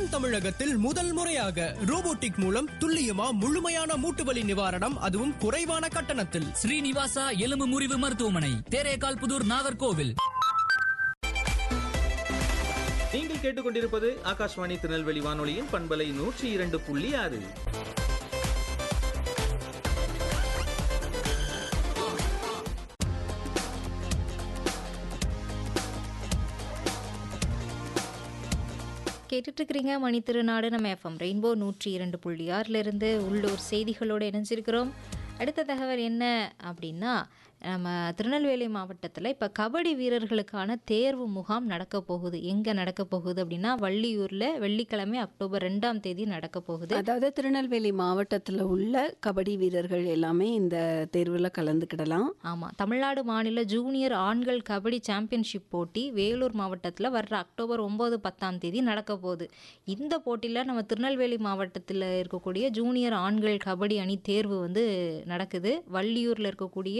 தென் தமிழகத்தில் முதல் முறையாக ரோபோட்டிக் மூலம் துல்லியமா முழுமையான மூட்டு வலி நிவாரணம் அதுவும் குறைவான கட்டணத்தில் ஸ்ரீனிவாசா எலும்பு முறிவு மருத்துவமனை தேரேகால் புதூர் நாகர்கோவில் நீங்கள் கேட்டுக்கொண்டிருப்பது ஆகாஷ்வாணி திருநெல்வேலி வானொலியின் பண்பலை நூற்றி இரண்டு புள்ளி ஆறு கேட்டுட்டு இருக்கிறீங்க மணி திருநாடு நம்ம எஃப்எம் ரெயின்போ நூற்றி இரண்டு புள்ளி ஆறுல இருந்து உள்ளூர் செய்திகளோடு இணைஞ்சிருக்கிறோம் அடுத்த தகவல் என்ன அப்படின்னா நம்ம திருநெல்வேலி மாவட்டத்தில் இப்போ கபடி வீரர்களுக்கான தேர்வு முகாம் நடக்க போகுது எங்கே நடக்க போகுது அப்படின்னா வள்ளியூரில் வெள்ளிக்கிழமை அக்டோபர் ரெண்டாம் தேதி நடக்க போகுது அதாவது திருநெல்வேலி மாவட்டத்தில் உள்ள கபடி வீரர்கள் எல்லாமே இந்த தேர்வில் கலந்துக்கிடலாம் ஆமாம் தமிழ்நாடு மாநில ஜூனியர் ஆண்கள் கபடி சாம்பியன்ஷிப் போட்டி வேலூர் மாவட்டத்தில் வர்ற அக்டோபர் ஒம்பது பத்தாம் தேதி நடக்க போகுது இந்த போட்டியில் நம்ம திருநெல்வேலி மாவட்டத்தில் இருக்கக்கூடிய ஜூனியர் ஆண்கள் கபடி அணி தேர்வு வந்து நடக்குது வள்ளியூரில் இருக்கக்கூடிய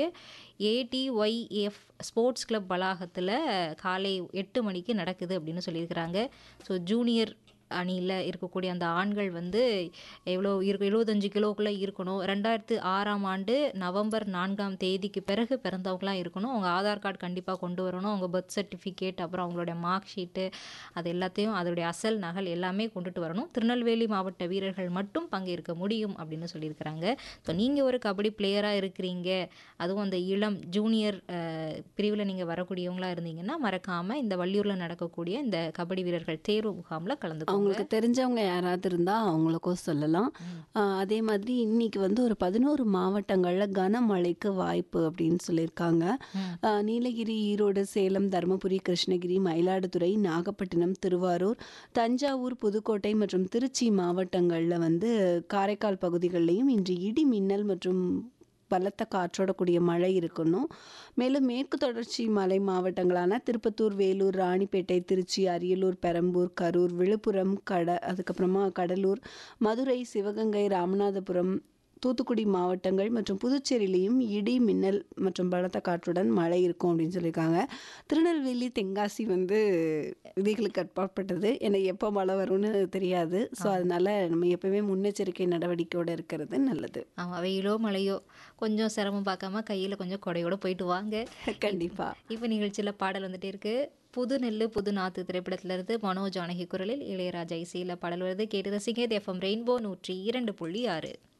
ஏடிஒய்எஃப் ஸ்போர்ட்ஸ் கிளப் வளாகத்தில் காலை எட்டு மணிக்கு நடக்குது அப்படின்னு சொல்லியிருக்கிறாங்க ஸோ ஜூனியர் அணியில் இருக்கக்கூடிய அந்த ஆண்கள் வந்து எவ்வளோ இரு எழுபத்தஞ்சு கிலோக்குள்ளே இருக்கணும் ரெண்டாயிரத்து ஆறாம் ஆண்டு நவம்பர் நான்காம் தேதிக்கு பிறகு பிறந்தவங்களாம் இருக்கணும் அவங்க ஆதார் கார்டு கண்டிப்பாக கொண்டு வரணும் அவங்க பர்த் சர்டிஃபிகேட் அப்புறம் அவங்களுடைய மார்க் ஷீட்டு அது எல்லாத்தையும் அதோடைய அசல் நகல் எல்லாமே கொண்டுட்டு வரணும் திருநெல்வேலி மாவட்ட வீரர்கள் மட்டும் பங்கேற்க முடியும் அப்படின்னு சொல்லியிருக்கிறாங்க ஸோ நீங்கள் ஒரு கபடி பிளேயராக இருக்கிறீங்க அதுவும் அந்த இளம் ஜூனியர் பிரிவில் நீங்கள் வரக்கூடியவங்களா இருந்தீங்கன்னா மறக்காமல் இந்த வள்ளியூரில் நடக்கக்கூடிய இந்த கபடி வீரர்கள் தேர்வு முகாமில் கலந்துக்கோங்க அவங்களுக்கு தெரிஞ்சவங்க யாராவது இருந்தால் அவங்களுக்கும் சொல்லலாம் ஆஹ் அதே மாதிரி இன்னைக்கு வந்து ஒரு பதினோரு மாவட்டங்களில் கனமழைக்கு வாய்ப்பு அப்படின்னு சொல்லியிருக்காங்க ஆஹ் நீலகிரி ஈரோடு சேலம் தருமபுரி கிருஷ்ணகிரி மயிலாடுதுறை நாகப்பட்டினம் திருவாரூர் தஞ்சாவூர் புதுக்கோட்டை மற்றும் திருச்சி மாவட்டங்களில் வந்து காரைக்கால் பகுதிகளிலையும் இன்று இடி மின்னல் மற்றும் பலத்த காற்றோட கூடிய மழை இருக்கணும் மேலும் மேற்கு தொடர்ச்சி மலை மாவட்டங்களான திருப்பத்தூர் வேலூர் ராணிப்பேட்டை திருச்சி அரியலூர் பெரம்பூர் கரூர் விழுப்புரம் கட அதுக்கப்புறமா கடலூர் மதுரை சிவகங்கை ராமநாதபுரம் தூத்துக்குடி மாவட்டங்கள் மற்றும் புதுச்சேரியிலையும் இடி மின்னல் மற்றும் பலத்த காற்றுடன் மழை இருக்கும் அப்படின்னு சொல்லியிருக்காங்க திருநெல்வேலி தென்காசி வந்து விதிகளுக்கு அட்பாற்பட்டது ஏன்னா எப்போ மழை வரும்னு தெரியாது ஸோ அதனால நம்ம எப்பவுமே முன்னெச்சரிக்கை நடவடிக்கையோடு இருக்கிறது நல்லது ஆமாம் வெயிலோ மழையோ கொஞ்சம் சிரமம் பார்க்காம கையில் கொஞ்சம் கொடையோட போயிட்டு வாங்க கண்டிப்பாக இப்போ நிகழ்ச்சியில் பாடல் வந்துட்டே இருக்கு புது நெல்லு புது நாத்து திரைப்படத்திலிருந்து மனோ ஜானகி குரலில் இளையராஜா இசையில் பாடல் வருது கேட்டு ரசிங்க எஃப்எம் ரெயின்போ நூற்றி இரண்டு புள்ளி ஆறு